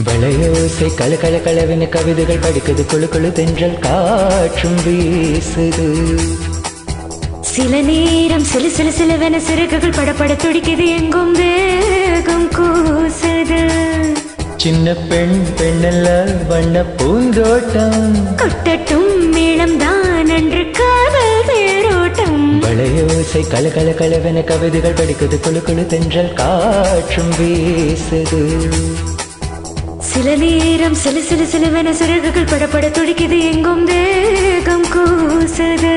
வளையோசை கல கல கலவென கவிதைகள் படிக்குது குழு குழு தென்றல் காற்றும் வீசுது சில நேரம் சிலு சிலு சிலுவென சிறகுகள் படபட துடிக்குது எங்கும் வேகம் கூசுது சின்ன பெண் பெண்ணல்ல வண்ண பூந்தோட்டம் கொட்டட்டும் மேளம் தான் அன்று காதல் தேரோட்டம் வளையோசை கல கல கலவென கவிதைகள் படிக்குது குழு குழு தென்றல் காற்றும் வீசுது சில நேரம் சிலு சிலு சிலுவென சிறகுகள் படபட துடிக்குது எங்கும் வேகம் கூசுது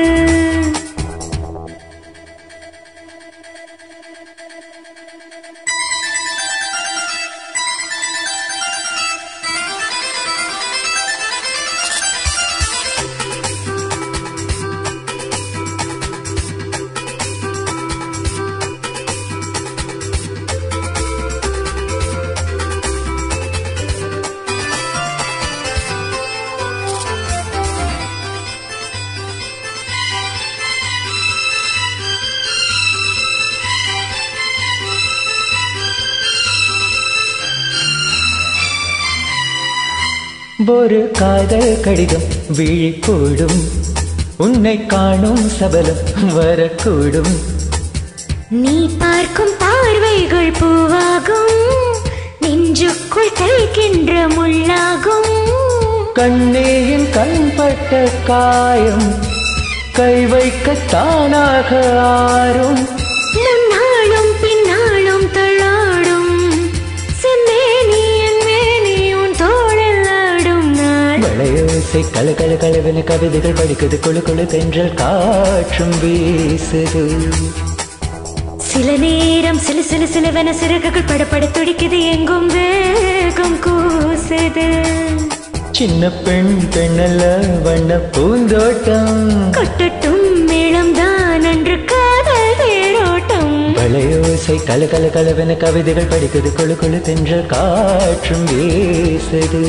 ஒரு காதல் கடிதம் விழிக்கூடும் உன்னை காணும் சபலம் வரக்கூடும் நீ பார்க்கும் பார்வைகள் பூவாகும் நெஞ்சுக்குள் தைக்கின்ற முள்ளாகும் கண்ணேயின் கண்பட்ட காயம் கை வைக்க தானாக ஆறும் முன்னாளும் பின்னாளும் தள்ளாடும் செந்தேனி என் மேனி உன் தோளில் ஆடும் நாள் வளையோசை கல கல கலவென கவிதைகள் படிக்குது குழு குழு தென்றல் காற்றும் வீசுது சில நேரம் சிலு சிலு சிலுவென சிறகுகள் படபட துடிக்குது எங்கும் வேகம் கூசுது சின்ன பெண் பெண்ணல்ல வண்ண பூந்தோட்டம் கொட்டட்டும் மேளம் தான் அன்று காதல் தேரோட்டம் வளையோசை கல கல கலவென கவிதைகள் படிக்குது குழு குழு தென்றல் காற்றும் வீசுது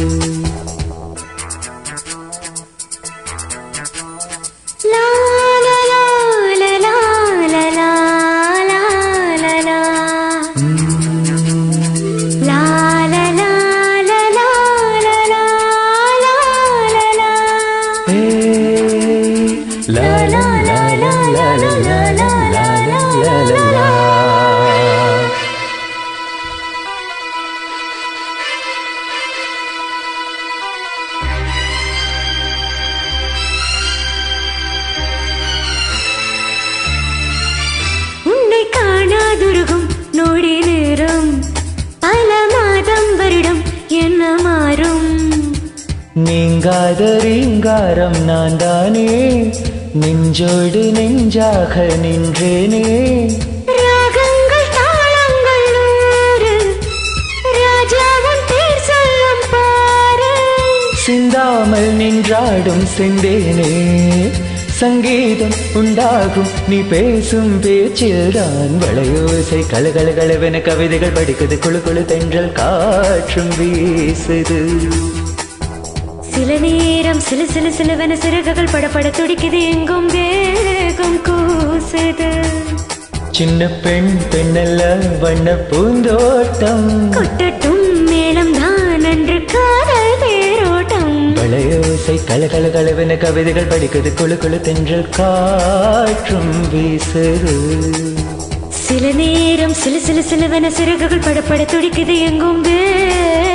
லா லா லா லா லா லா லா லா லா லா. லா லா லா லா லா லா லா லா லா லா. ஏய், லா லா லா லா லா லா லா லா லா லா லா லா. உன்னை காணாதுருகும் நொடி நேரம் பல மாதம் வருடம் என்ன மாறும் நீங்காத ரீங்காரம் நான் தானே நெஞ்சோடு நெஞ்சாக நின்றேனே ராகங்கள் தாளங்கள் நூறு ராஜாவின் பேர் சொல்லும் பாரு சிந்தாமல் நின்றாடும் செந்தேனே சங்கீதம் உண்டாகும் நீ பேசும் பேச்சில் தான் வளையோசை கலகல கலவென கவிதைகள் படிக்குது குழு குழு தென்றல் காற்றும் வீசுது சில நேரம் சிலு சிலு சிலுவென சிறகுகள் படபட துடிக்குது எங்கும் வேகம் கூசுது சின்ன பெண் பெண்ணல்ல வண்ண பூந்தோட்டம் கொட்டட்டும் மேளம் தான் அன்று காதல் தேரோட்டம் வளையோசை கலகல கலவென கவிதைகள் படிக்குது குழு குழு தென்றல் காற்றும் வீசுது சில நேரம் சிலு சிலு சிலுவென சிறகுகள் படபட துடிக்குது எங்கும் வே